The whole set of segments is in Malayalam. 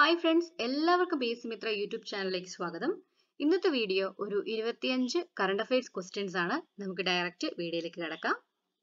ഹായ് ഫ്രണ്ട്സ് എല്ലാവർക്കും ബി എസ് മിത്ര യൂട്യൂബ് ചാനലിലേക്ക് സ്വാഗതം ഇന്നത്തെ വീഡിയോ ഒരു ഇരുപത്തിയഞ്ച് കറണ്ട് അഫയേഴ്സ് ക്വസ്റ്റ്യൻസ് ആണ് നമുക്ക് ഡയറക്റ്റ് വീഡിയോയിലേക്ക് കിടക്കാം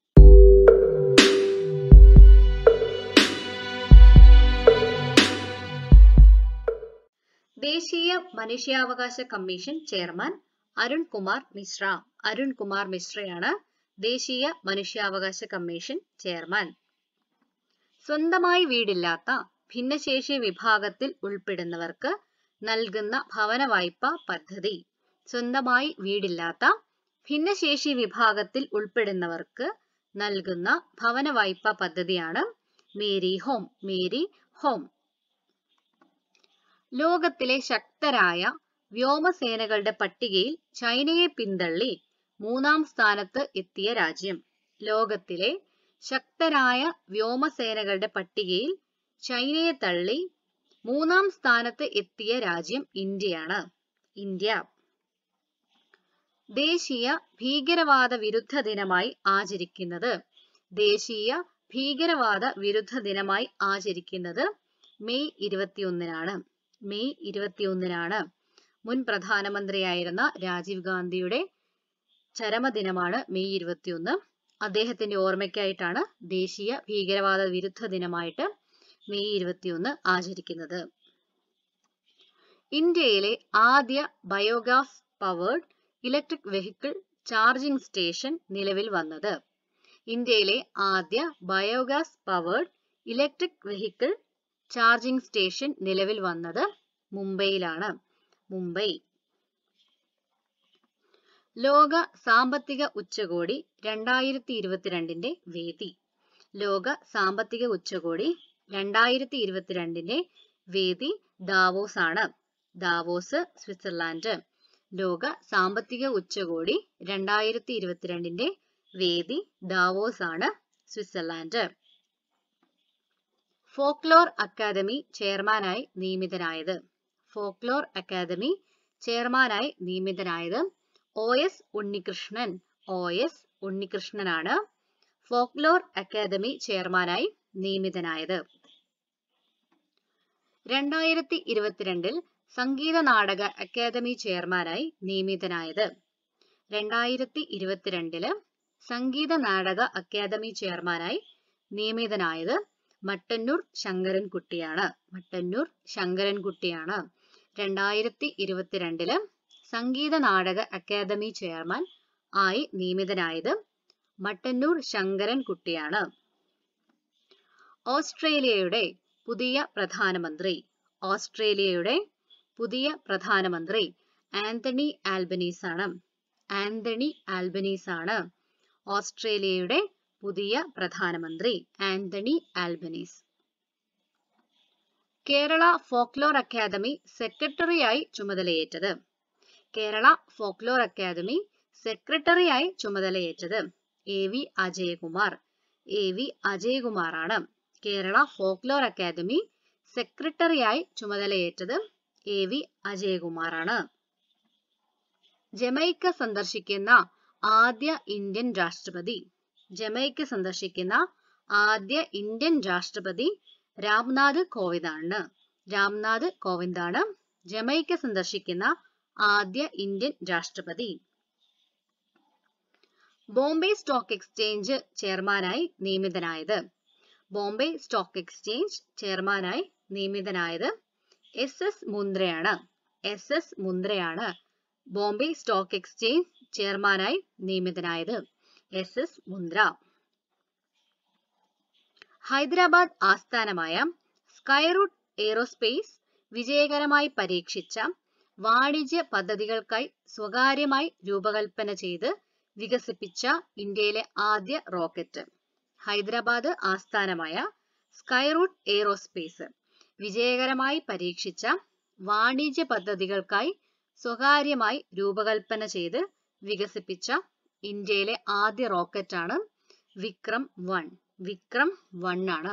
ദേശീയ മനുഷ്യാവകാശ കമ്മീഷൻ ചെയർമാൻ അരുൺ കുമാർ മിശ്ര അരുൺ കുമാർ മിശ്രയാണ് ദേശീയ മനുഷ്യാവകാശ കമ്മീഷൻ ചെയർമാൻ സ്വന്തമായി വീടില്ലാത്ത ഭിന്നശേഷി വിഭാഗത്തിൽ ഉൾപ്പെടുന്നവർക്ക് നൽകുന്ന ഭവന വായ്പ പദ്ധതി സ്വന്തമായി വീടില്ലാത്ത ഭിന്നശേഷി വിഭാഗത്തിൽ ഉൾപ്പെടുന്നവർക്ക് നൽകുന്ന ഭവന വായ്പ പദ്ധതിയാണ് മേരി ഹോം മേരി ഹോം ലോകത്തിലെ ശക്തരായ വ്യോമസേനകളുടെ പട്ടികയിൽ ചൈനയെ പിന്തള്ളി മൂന്നാം സ്ഥാനത്ത് എത്തിയ രാജ്യം ലോകത്തിലെ ശക്തരായ വ്യോമസേനകളുടെ പട്ടികയിൽ ചൈനയെ തള്ളി മൂന്നാം സ്ഥാനത്ത് എത്തിയ രാജ്യം ഇന്ത്യയാണ് ഇന്ത്യ ദേശീയ ഭീകരവാദ വിരുദ്ധ ദിനമായി ആചരിക്കുന്നത് ദേശീയ ഭീകരവാദ വിരുദ്ധ ദിനമായി ആചരിക്കുന്നത് മെയ് ഇരുപത്തിയൊന്നിനാണ് മെയ് ഇരുപത്തിയൊന്നിനാണ് മുൻ പ്രധാനമന്ത്രിയായിരുന്ന രാജീവ് ഗാന്ധിയുടെ ചരമദിനമാണ് മെയ് ഇരുപത്തിയൊന്ന് അദ്ദേഹത്തിന്റെ ഓർമ്മയ്ക്കായിട്ടാണ് ദേശീയ ഭീകരവാദ വിരുദ്ധ ദിനമായിട്ട് മെയ് ഇരുപത്തിയൊന്ന് ആചരിക്കുന്നത് ഇന്ത്യയിലെ ആദ്യ biogas powered electric vehicle charging station നിലവിൽ വന്നത് ഇന്ത്യയിലെ ആദ്യ biogas powered electric vehicle charging station നിലവിൽ വന്നത് മുംബൈയിലാണ് മുംബൈ ലോക സാമ്പത്തിക ഉച്ചകോടി രണ്ടായിരത്തി ഇരുപത്തിരണ്ടിന്റെ വേദി ലോക സാമ്പത്തിക ഉച്ചകോടി രണ്ടായിരത്തി ഇരുപത്തിരണ്ടിന്റെ വേദി ദാവോസ് ആണ് ദാവോസ് സ്വിറ്റ്സർലാൻഡ് ലോക സാമ്പത്തിക ഉച്ചകോടി രണ്ടായിരത്തി ഇരുപത്തിരണ്ടിന്റെ വേദി ദാവോസ് ആണ് സ്വിറ്റ്സർലാൻഡ് ഫോക്ലോർ അക്കാദമി ചെയർമാനായി നിയമിതനായത് ഫോക്ലോർ അക്കാദമി ചെയർമാനായി നിയമിതനായത് O S Unnikrishnan O S ഉണ്ണികൃഷ്ണനാണ് ഫോക്ലോർ അക്കാദമി ചെയർമാനായി നിയമിതനായത് രണ്ടായിരത്തി ഇരുപത്തിരണ്ടിൽ സംഗീത നാടക അക്കാദമി ചെയർമാനായി നിയമിതനായത് രണ്ടായിരത്തി ഇരുപത്തിരണ്ടില് സംഗീത നാടക അക്കാദമി ചെയർമാനായി നിയമിതനായത് മട്ടന്നൂർ ശങ്കരൻകുട്ടിയാണ് മട്ടന്നൂർ ശങ്കരൻകുട്ടിയാണ് രണ്ടായിരത്തി ഇരുപത്തിരണ്ടില് സംഗീത നാടക അക്കാദമി ചെയർമാൻ ആയി നിയമിതനായത് മട്ടന്നൂർ ശങ്കരൻകുട്ടിയാണ് ഓസ്ട്രേലിയയുടെ പുതിയ പ്രധാനമന്ത്രി ഓസ്ട്രേലിയയുടെ പുതിയ പ്രധാനമന്ത്രി ആന്റണി ആൽബനീസ് ആണ് ആന്റണി ആൽബനീസ് ആണ് ഓസ്ട്രേലിയയുടെ പുതിയ പ്രധാനമന്ത്രി Anthony Albanese Kerala folklore academy സെക്രട്ടറിയായി ചുമതലയേറ്റത് കേരള ഫോക്ലോർ അക്കാദമി സെക്രട്ടറിയായി ചുമതലയേറ്റത് A V Ajayakumar A V അജയകുമാറാണ് കേരള ഫോക്ലോർ അക്കാദമി സെക്രട്ടറിയായി ചുമതലയേറ്റത് എ വി അജയകുമാറാണ് ജമൈക്ക സന്ദർശിക്കുന്ന ആദ്യ ഇന്ത്യൻ രാഷ്ട്രപതി ജമൈക്ക സന്ദർശിക്കുന്ന ആദ്യ ഇന്ത്യൻ രാഷ്ട്രപതി രാംനാഥ് കോവിന്ദാണ് രാംനാഥ് കോവിന്ദാണ് ജമൈക്ക സന്ദർശിക്കുന്ന ആദ്യ ഇന്ത്യൻ രാഷ്ട്രപതി ബോംബെ സ്റ്റോക്ക് എക്സ്ചേഞ്ച് ചെയർമാനായി നിയമിതനായത് ബോംബെ സ്റ്റോക്ക് എക്സ്ചേഞ്ച് ചെയർമാനായി നിയമിതനായത് എസ് എസ് മുന്ദ്രയാണ് എസ് എസ് മുന്ദ്രയാണ് ബോംബെ സ്റ്റോക്ക് എക്സ്ചേഞ്ച് ചെയർമാനായി നിയമിതനായത് എസ് എസ് മുന്ദ്ര ഹൈദരാബാദ് ആസ്ഥാനമായ സ്കൈറൂട്ട് എയ്റോസ്പേസ് വിജയകരമായി പരീക്ഷിച്ച വാണിജ്യ പദ്ധതികൾക്കായി സ്വകാര്യമായി രൂപകൽപ്പന ചെയ്ത് വികസിപ്പിച്ച ഇന്ത്യയിലെ ആദ്യ റോക്കറ്റ് ഹൈദരാബാദ് ആസ്ഥാനമായ സ്കൈറൂട്ട് എയ്റോസ്പേസ് വിജയകരമായി പരീക്ഷിച്ച വാണിജ്യ പദ്ധതികൾക്കായി സ്വകാര്യമായി രൂപകൽപ്പന ചെയ്ത് വികസിപ്പിച്ച ഇന്ത്യയിലെ ആദ്യ റോക്കറ്റാണ് വിക്രം വൺ വിക്രം വൺ ആണ്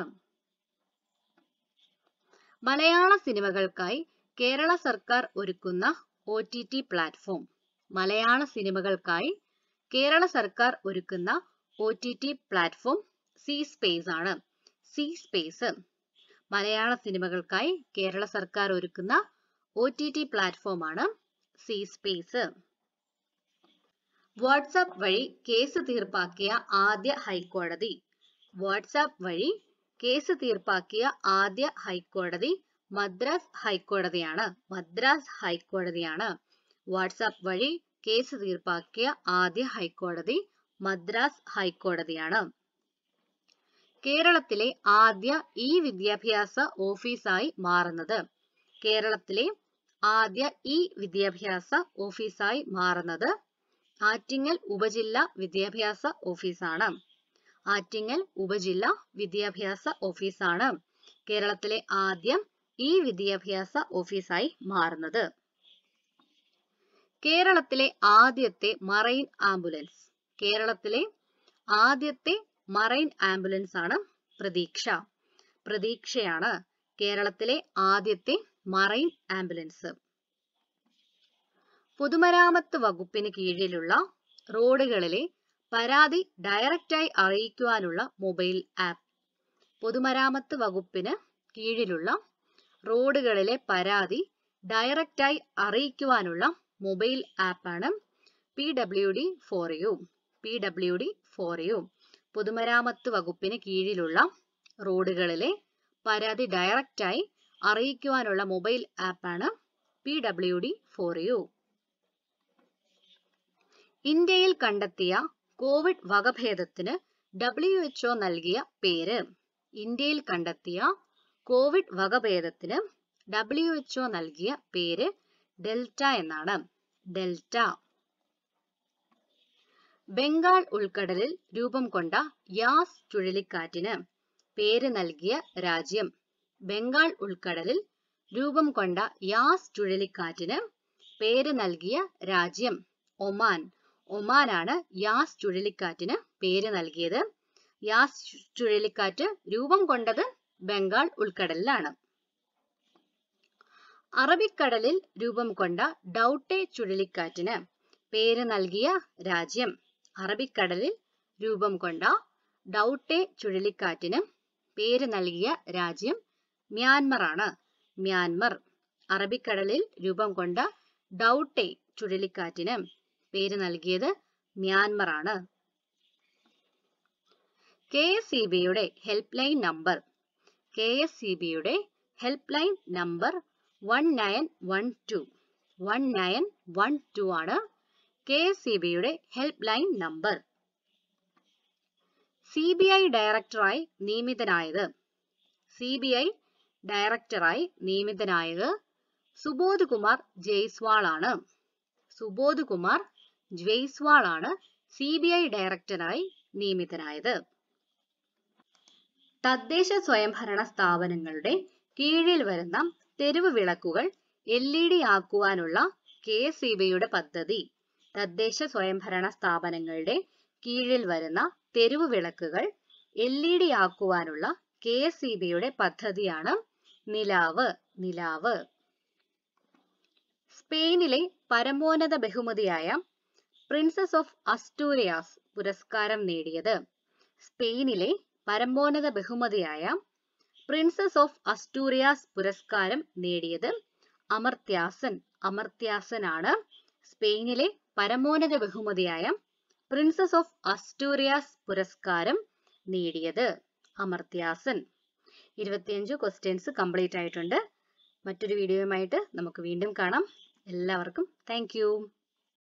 മലയാള സിനിമകൾക്കായി കേരള സർക്കാർ ഒരുക്കുന്ന ഒ ടി ടി പ്ലാറ്റ്ഫോം മലയാള സിനിമകൾക്കായി കേരള സർക്കാർ ഒരുക്കുന്ന O T T platform C space ആണ് സി സ്പേസ് മലയാള സിനിമകൾക്കായി കേരള സർക്കാർ ഒരുക്കുന്ന ഒ ടി ടി പ്ലാറ്റ്ഫോമാണ് സി സ്പേസ് വാട്സാപ്പ് വഴി കേസ് തീർപ്പാക്കിയ ആദ്യ ഹൈക്കോടതി വാട്സാപ്പ് വഴി കേസ് തീർപ്പാക്കിയ ആദ്യ ഹൈക്കോടതി മദ്രാസ് ഹൈക്കോടതിയാണ് മദ്രാസ് ഹൈക്കോടതിയാണ് വാട്സാപ്പ് വഴി കേസ് തീർപ്പാക്കിയ ആദ്യ ഹൈക്കോടതി മദ്രാസ് ഹൈക്കോടതിയാണ് കേരളത്തിലെ ആദ്യ ഇ വിദ്യാഭ്യാസ ഓഫീസായി മാറുന്നത് കേരളത്തിലെ ആദ്യ ഇ വിദ്യാഭ്യാസ ഓഫീസായി മാറുന്നത് ആറ്റിങ്ങൽ ഉപജില്ല വിദ്യാഭ്യാസ ഓഫീസാണ് ആറ്റിങ്ങൽ ഉപജില്ല വിദ്യാഭ്യാസ ഓഫീസാണ് കേരളത്തിലെ ആദ്യം ഇ വിദ്യാഭ്യാസ ഓഫീസായി മാറുന്നത് കേരളത്തിലെ ആദ്യത്തെ മറൈൻ ആംബുലൻസ് കേരളത്തിലെ ആദ്യത്തെ മറൈൻ ആംബുലൻസ് ആണ് പ്രതീക്ഷ പ്രതീക്ഷയാണ് കേരളത്തിലെ ആദ്യത്തെ മറൈൻ ആംബുലൻസ് പൊതുമരാമത്ത് വകുപ്പിന് കീഴിലുള്ള റോഡുകളിലെ പരാതി ഡയറക്റ്റായി അറിയിക്കുവാനുള്ള മൊബൈൽ ആപ്പ് പൊതുമരാമത്ത് വകുപ്പിന് കീഴിലുള്ള റോഡുകളിലെ പരാതി ഡയറക്റ്റായി അറിയിക്കുവാനുള്ള മൊബൈൽ ആപ്പാണ് P W D for U P W D for U പൊതുമരാമത്ത് വകുപ്പിന് കീഴിലുള്ള റോഡുകളിലെ പരാതി ഡയറക്റ്റായി അറിയിക്കുവാനുള്ള മൊബൈൽ ആപ്പാണ് P W D for U ഇന്ത്യയിൽ കണ്ടെത്തിയ കോവിഡ് വകഭേദത്തിന് ഡബ്ല്യു എച്ച്ഒ നൽകിയ പേര് ഇന്ത്യയിൽ കണ്ടെത്തിയ കോവിഡ് വകഭേദത്തിന് ഡബ്ല്യു എച്ച്ഒ നൽകിയ പേര് ഡെൽറ്റ എന്നാണ് ഡെൽറ്റ ബംഗാൾ ഉൾക്കടലിൽ രൂപം കൊണ്ട യാസ് ചുഴലിക്കാറ്റിന് പേര് നൽകിയ രാജ്യം ബംഗാൾ ഉൾക്കടലിൽ രൂപം കൊണ്ട യാസ് ചുഴലിക്കാറ്റിന് പേര് നൽകിയ രാജ്യം ഒമാൻ ഒമാനാണ് യാസ് ചുഴലിക്കാറ്റിന് പേര് നൽകിയത് യാസ് ചുഴലിക്കാറ്റ് രൂപം കൊണ്ടത് ബംഗാൾ ഉൾക്കടലിലാണ് അറബിക്കടലിൽ രൂപം കൊണ്ട ഡൌട്ടെ ചുഴലിക്കാറ്റിന് പേര് നൽകിയ രാജ്യം അറബിക്കടലിൽ രൂപം കൊണ്ട ഡൌട്ടെ ചുഴലിക്കാറ്റിന് പേര് നൽകിയ രാജ്യം മ്യാൻമർ ആണ് മ്യാൻമർ അറബിക്കടലിൽ രൂപം കൊണ്ട ഡൌട്ടെ ചുഴലിക്കാറ്റിന് പേര് നൽകിയത് മ്യാൻമർ ആണ് കെ എസ് സി ബിയുടെ help line number K S C ബിയുടെ help line number one nine one two one nine one two ആണ് കെ എസ് സി ബിയുടെ help line number C B I ഡയറക്ടറായി നിയമിതനായത് സി ബി ഐ ഡയറക്ടറായി നിയമിതനായത് സുബോധ് കുമാർ ജയ്സ്വാൾ ആണ് സുബോധ് കുമാർ ജയ്സ്വാൾ ആണ് സി ബി ഐ ഡയറക്ടറായി നിയമിതനായത് തദ്ദേശ സ്വയംഭരണ സ്ഥാപനങ്ങളുടെ കീഴിൽ വരുന്ന തെരുവ് വിളക്കുകൾ എൽ ഇ ഡി ആക്കുവാനുള്ള കെ എസ് ഇ ബിയുടെ പദ്ധതി തദ്ദേശ സ്വയംഭരണ സ്ഥാപനങ്ങളുടെ കീഴിൽ വരുന്ന തെരുവ് വിളക്കുകൾ എൽ ഇ ഡി ആക്കുവാനുള്ള കെ എസ് ഇ ബിയുടെ പദ്ധതിയാണ് നിലാവ് നിലാവ് സ്പെയിനിലെ പരമോന്നത ബഹുമതിയായ പ്രിൻസസ് ഓഫ് അസ്റ്റൂരിയാസ് പുരസ്കാരം നേടിയത് സ്പെയിനിലെ പരമോന്നത ബഹുമതിയായ പ്രിൻസസ് ഓഫ് അസ്റ്റൂറിയാസ് പുരസ്കാരം നേടിയത് അമർത്യാസൻ അമർത്യാസൻ ആണ് സ്പെയിനിലെ പരമോന്നത ബഹുമതിയായ പ്രിൻസസ് ഓഫ് അസ്റ്റൂറിയാസ് പുരസ്കാരം നേടിയത് അമർത്യാസൻ ഇരുപത്തിയഞ്ച് ക്വസ്റ്റ്യൻസ് കംപ്ലീറ്റ് ആയിട്ടുണ്ട് മറ്റൊരു വീഡിയോയുമായിട്ട് നമുക്ക് വീണ്ടും കാണാം എല്ലാവർക്കും താങ്ക്